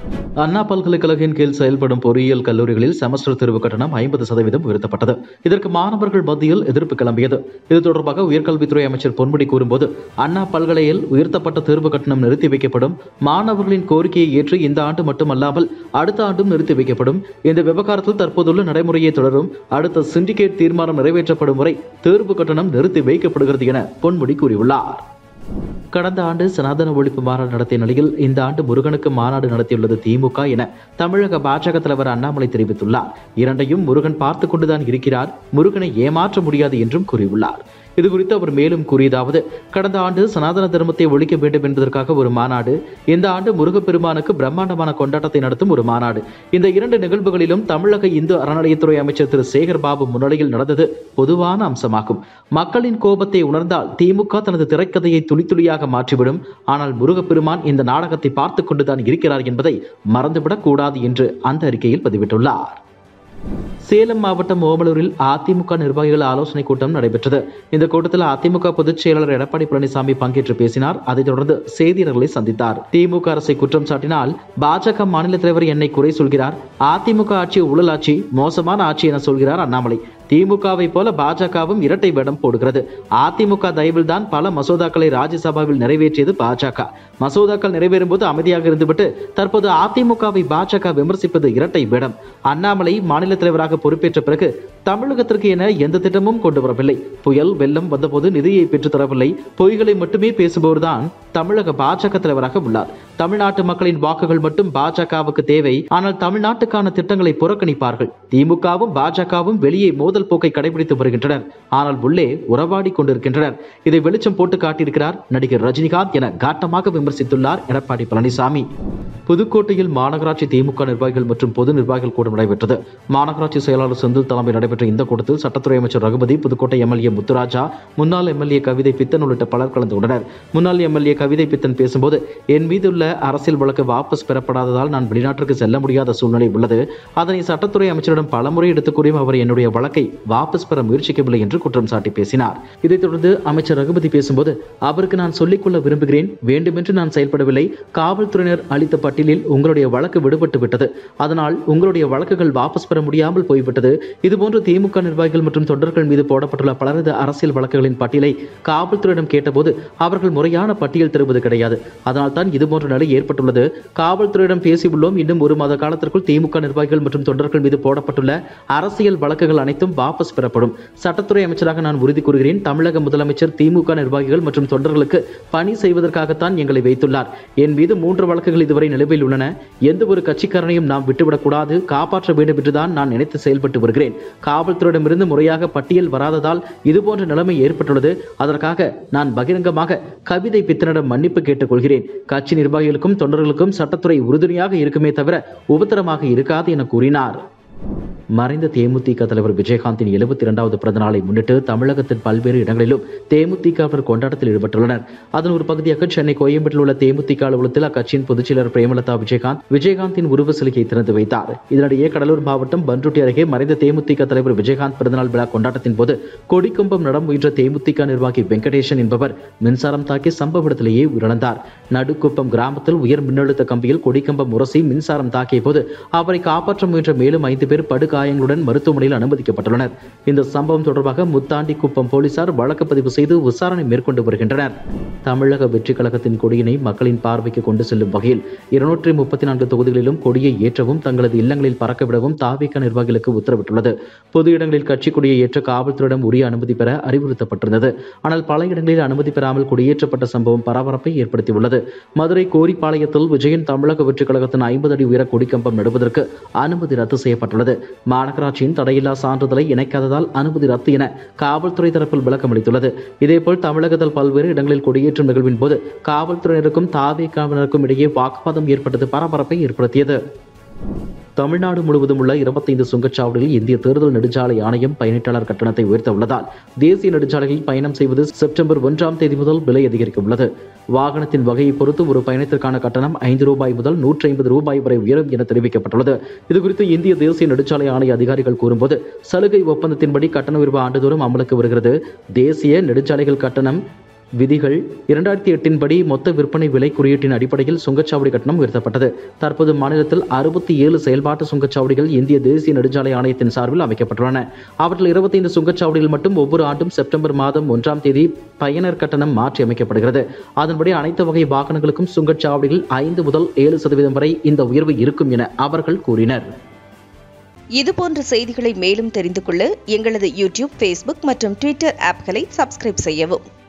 அண்ணா பல்கலைக்கழகின் கீழ் செயல்படும் பொறியியல் கல்லூரிகளில் செமஸ்டர் தேர்வு கட்டணம் ஐம்பது சதவீதம் உயர்த்தப்பட்டது இதற்கு மாணவர்கள் மத்தியில் எதிர்ப்பு கிளம்பியது இது தொடர்பாக உயர்கல்வித்துறை அமைச்சர் பொன்முடி கூறும்போது அண்ணா பல்கலையில் உயர்த்தப்பட்ட தேர்வு கட்டணம் நிறுத்தி வைக்கப்படும் மாணவர்களின் கோரிக்கையை ஏற்று இந்த ஆண்டு மட்டுமல்லாமல் அடுத்த ஆண்டும் நிறுத்தி வைக்கப்படும் இந்த விவகாரத்தில் தற்போதுள்ள நடைமுறையை தொடரும் அடுத்த சிண்டிகேட் தீர்மானம் நிறைவேற்றப்படும் வரை தேர்வு கட்டணம் நிறுத்தி வைக்கப்படுகிறது என பொன்முடி கூறியுள்ளார் கடந்த ஆண்டு சனாதன ஒழிப்பு மாநாடு நடத்திய நிலையில் இந்த ஆண்டு முருகனுக்கு மாநாடு நடத்தியுள்ளது திமுக என தமிழக பாஜக தலைவர் அண்ணாமலை தெரிவித்துள்ளார் இரண்டையும் முருகன் பார்த்து கொண்டுதான் இருக்கிறார் முருகனை ஏமாற்ற முடியாது என்றும் கூறியுள்ளார் இது குறித்து அவர் மேலும் கூறியதாவது கடந்த ஆண்டு சனாதன தர்மத்தை ஒழிக்க வேண்டும் என்பதற்காக ஒரு மாநாடு இந்த ஆண்டு முருகப்பெருமானுக்கு பிரம்மாண்டமான கொண்டாட்டத்தை நடத்தும் ஒரு மாநாடு இந்த இரண்டு நிகழ்வுகளிலும் தமிழக இந்து அறநிலையத்துறை அமைச்சர் திரு சேகர் பாபு முன்னிலையில் நடந்தது பொதுவான அம்சமாகும் மக்களின் கோபத்தை உணர்ந்தால் திமுக தனது திரைக்கதையை துளி துளியாக மாற்றிவிடும் ஆனால் முருகப்பெருமான் இந்த நாடகத்தை பார்த்து கொண்டுதான் இருக்கிறார் என்பதை மறந்துவிடக் கூடாது என்று அந்த அறிக்கையில் பதிவிட்டுள்ளார் சேலம் மாவட்டம் ஓமலூரில் அதிமுக நிர்வாகிகள் ஆலோசனை கூட்டம் நடைபெற்றது இந்த கூட்டத்தில் அதிமுக பொதுச் செயலாளர் எடப்பாடி பழனிசாமி பங்கேற்று பேசினார் அதைத் தொடர்ந்து செய்தியாளர்களை சந்தித்தார் திமுக அரசை குற்றம் சாட்டினால் பாஜக மாநில தலைவர் என்னை குறை சொல்கிறார் அதிமுக ஆட்சி ஊழல் ஆட்சி மோசமான ஆட்சி என சொல்கிறார் அண்ணாமலை திமுகவை போல பாஜகவும் இரட்டை வேடம் போடுகிறது அதிமுக தயவில் தான் பல மசோதாக்களை ராஜ்யசபாவில் நிறைவேற்றியது பாஜக மசோதாக்கள் நிறைவேறும் போது அமைதியாக இருந்துவிட்டு தற்போது அதிமுகவை பாஜக விமர்சிப்பது இரட்டை வேடம் அண்ணாமலை மாநில தலைவராக பொறுப்பேற்ற பிறகு தமிழகத்திற்கு என எந்த திட்டமும் கொண்டு வரவில்லை புயல் வெள்ளம் வந்தபோது நிதியை பெற்றுத் தரவில்லை பொய்களை மட்டுமே பேசுபவர்தான் தமிழக பாஜக தலைவராக உள்ளார் தமிழ்நாட்டு மக்களின் வாக்குகள் மட்டும் பாஜகவுக்கு தேவை ஆனால் தமிழ்நாட்டுக்கான திட்டங்களை புறக்கணிப்பார்கள் திமுகவும் பாஜகவும் வெளியே மோதல் போக்கை கடைபிடித்து வருகின்றனர் ஆனால் உள்ளே உறவாடி கொண்டிருக்கின்றனர் இதை வெளிச்சம் போட்டு காட்டியிருக்கிறார் நடிகர் ரஜினிகாந்த் என காட்டமாக விமர்சித்துள்ளார் எடப்பாடி பழனிசாமி புதுக்கோட்டையில் மாநகராட்சி திமுக நிர்வாகிகள் மற்றும் பொது நிர்வாகிகள் கூட்டம் நடைபெற்றது மாநகராட்சி செயலாளர் செந்தில் தலைமையில் நடைபெற்ற இந்த கூட்டத்தில் சட்டத்துறை அமைச்சர் ரகுபதி புதுக்கோட்டை எம்எல்ஏ முத்துராஜா முன்னாள் எம்எல்ஏ கவிதை பித்தன் உள்ளிட்ட பலர் கலந்து கொண்டனர் முன்னாள் எம்எல்ஏ கவிதை பித்தன் பேசும்போது என் மீது உள்ள அரசியல் வழக்கு வாபஸ் பெறப்படாததால் நான் வெளிநாட்டிற்கு செல்ல முடியாத சூழ்நிலை உள்ளது அதனை சட்டத்துறை அமைச்சரிடம் பலமுறை எடுத்துக் கூறியும் அவர் என்னுடைய வழக்கை வாபஸ் பெற முயற்சிக்கவில்லை என்று குற்றம் சாட்டி பேசினார் இதைத் தொடர்ந்து அமைச்சர் ரகுபதி பேசும்போது அவருக்கு நான் சொல்லிக்கொள்ள விரும்புகிறேன் வேண்டுமென்று நான் செயல்படவில்லை காவல்துறையினர் அளித்த பட்டியலில் உங்களுடைய வழக்கு விடுபட்டு விட்டது அதனால் உங்களுடைய வழக்குகள் வாபஸ் பெற முடியாமல் போய்விட்டது இதுபோன்று திமுக நிர்வாகிகள் மற்றும் தொண்டர்கள் மீது போடப்பட்டுள்ள பலரது அரசியல் வழக்குகளின் பட்டியலை காவல்துறையிடம் கேட்டபோது அவர்கள் முறையான பட்டியல் தருவது கிடையாது அதனால் தான் இதுபோன்ற நிலை ஏற்பட்டுள்ளது காவல்துறையிடம் பேசியுள்ளோம் இன்னும் ஒரு மாத காலத்திற்குள் திமுக நிர்வாகிகள் மற்றும் தொண்டர்கள் மீது போடப்பட்டுள்ள அரசியல் வழக்குகள் அனைத்தும் வாபஸ் பெறப்படும் சட்டத்துறை அமைச்சராக நான் உறுதி கூறுகிறேன் தமிழக முதலமைச்சர் திமுக நிர்வாகிகள் மற்றும் தொண்டர்களுக்கு பணி செய்வதற்காகத்தான் எங்களை வைத்துள்ளார் என் மீது மூன்று வழக்குகள் இதுவரை நிலுவையில் உள்ளன எந்த ஒரு கட்சிக்காரனையும் நாம் விட்டுவிடக்கூடாது காப்பாற்ற வேண்டும் என்றுதான் நான் நினைத்து செயல்பட்டு வருகிறேன் காவல்துறையிடமிருந்து முறையாக பட்டியல் வராததால் இதுபோன்ற நிலைமை ஏற்பட்டுள்ளது அதற்காக நான் பகிரங்கமாக கவிதை பித்தனிடம் மன்னிப்பு கேட்டுக்கொள்கிறேன் கட்சி நிர்வாகிகளுக்கும் தொண்டர்களுக்கும் சட்டத்துறை உறுதுணையாக இருக்குமே தவிர உபத்திரமாக இருக்காது என கூறினார் மறைந்த தேமுதிக தலைவர் விஜயகாந்தின் எழுபத்தி இரண்டாவது பிறந்த நாளை முன்னிட்டு தமிழகத்தின் பல்வேறு இடங்களிலும் தேமுதிகவினர் கொண்டாட்டத்தில் ஈடுபட்டுள்ளனர் அதன் ஒரு பகுதியாக சென்னை கோயம்பேட்டில் உள்ள தேமுதிக அலுவலகத்தில் அக்கட்சியின் பொதுச் செயலர் பிரேமலதா விஜயகாந்த் விஜயகாந்தின் உருவ சிலையை திறந்து வைத்தார் இதனிடையே கடலூர் மாவட்டம் பன்ருட்டி அருகே மறைந்த தேமுதிக தலைவர் விஜயகாந்த் பிறந்தநாள் விழா கொண்டாட்டத்தின் போது கொடிக்கம்பம் நடம் முயன்ற தேமுதிக நிர்வாகி வெங்கடேசன் என்பவர் மின்சாரம் தாக்கி சம்பவ இடத்திலேயே உயிரிழந்தார் நடுக்குப்பம் கிராமத்தில் உயர் மின்னழுத்த கம்பியில் கொடிக்கம்பம் உரசி மின்சாரம் தாக்கிய போது அவரை காப்பாற்ற முயன்ற மேலும் ஐந்து பேர் படுகாயங்களுடன் மருத்துவமனையில் அனுமதிக்கப்பட்டுள்ளனர் இந்த சம்பவம் தொடர்பாக முத்தாண்டி குப்பம் போலீசார் வழக்கு பதிவு செய்து விசாரணை மேற்கொண்டு வருகின்றனர் தமிழக வெற்றிக் கழகத்தின் கொடியினை மக்களின் பார்வைக்கு கொண்டு செல்லும் வகையில் இருநூற்றி முப்பத்தி நான்கு தொகுதிகளிலும் கொடியை ஏற்றவும் தங்களது இல்லங்களில் பறக்கவிடவும் தாவிக நிர்வாகிகளுக்கு உத்தரவிட்டுள்ளது பொது இடங்களில் கட்சி கொடியை ஏற்ற காவல்துறையிடம் உரிய அனுமதி பெற அறிவுறுத்தப்பட்டிருந்தது ஆனால் பல இடங்களில் அனுமதி பெறாமல் கொடியேற்றப்பட்ட சம்பவம் பரபரப்பை ஏற்படுத்தியுள்ளது மதுரை கோரிப்பாளையத்தில் விஜயன் தமிழக வெற்றிக் கழகத்தின் ஐம்பது அடி உயர கொடிக்கம்பம் நடுவதற்கு அனுமதி ரத்து செய்யப்பட்டுள்ளது மாநகராட்சியின் தடையில்லா சான்றிதழை இணைக்காததால் அனுமதி ரத்து என காவல்துறை தரப்பில் விளக்கம் அளித்துள்ளது இதேபோல் தமிழகத்தில் பல்வேறு இடங்களில் கொடியேற்றும் நிகழ்வின் போது காவல்துறையினருக்கும் தாவேக்காவினருக்கும் இடையே வாக்குவாதம் ஏற்பட்டது பரபரப்பை ஏற்படுத்தியது தமிழ்நாடு முழுவதும் உள்ள இருபத்தைந்து சுங்கச்சாவடிகளில் இந்திய தேர்தல் நெடுஞ்சாலை ஆணையம் பயணிட்டாளர் கட்டணத்தை உயர்த்த உள்ளதால் தேசிய நெடுஞ்சாலைகளில் பயணம் செய்வது செப்டம்பர் ஒன்றாம் தேதி முதல் விலை அதிகரிக்க உள்ளது வாகனத்தின் வகையை பொறுத்து ஒரு பயணத்திற்கான கட்டணம் ஐந்து ரூபாய் முதல் நூற்றி ஐம்பது ரூபாய் வரை உயரும் என தெரிவிக்கப்பட்டுள்ளது இதுகுறித்து இந்திய தேசிய நெடுஞ்சாலை ஆணைய அதிகாரிகள் கூறும்போது சலுகை ஒப்பந்தத்தின்படி கட்டண உயர்வு ஆண்டுதோறும் அமலுக்கு வருகிறது தேசிய நெடுஞ்சாலைகள் கட்டணம் விதிகள் இரண்டாயிரத்தி எட்டின் படி மொத்த விற்பனை விலை குறியீட்டின் அடிப்படையில் சுங்கச்சாவடி கட்டணம் உயர்த்தப்பட்டது தற்போது மாநிலத்தில் அறுபத்தி ஏழு செயல்பாட்டு சுங்கச்சாவடிகள் இந்திய தேசிய நெடுஞ்சாலை ஆணையத்தின் சார்பில் அமைக்கப்பட்டுள்ளன அவற்றில் இருபத்தைந்து சுங்கச்சாவடிகள் மட்டும் ஒவ்வொரு ஆண்டும் செப்டம்பர் மாதம் ஒன்றாம் தேதி பயனர் கட்டணம் மாற்றி அமைக்கப்படுகிறது அதன்படி அனைத்து வகை வாகனங்களுக்கும் சுங்கச்சாவடிகள் ஐந்து முதல் ஏழு சதவீதம் வரை இந்த உயர்வு இருக்கும் என அவர்கள் கூறினர் இதுபோன்ற செய்திகளை மேலும் தெரிந்து கொள்ள எங்களது யூடியூப் ஃபேஸ்புக் மற்றும் ட்விட்டர் ஆப்களை சப்ஸ்கிரைப் செய்யவும்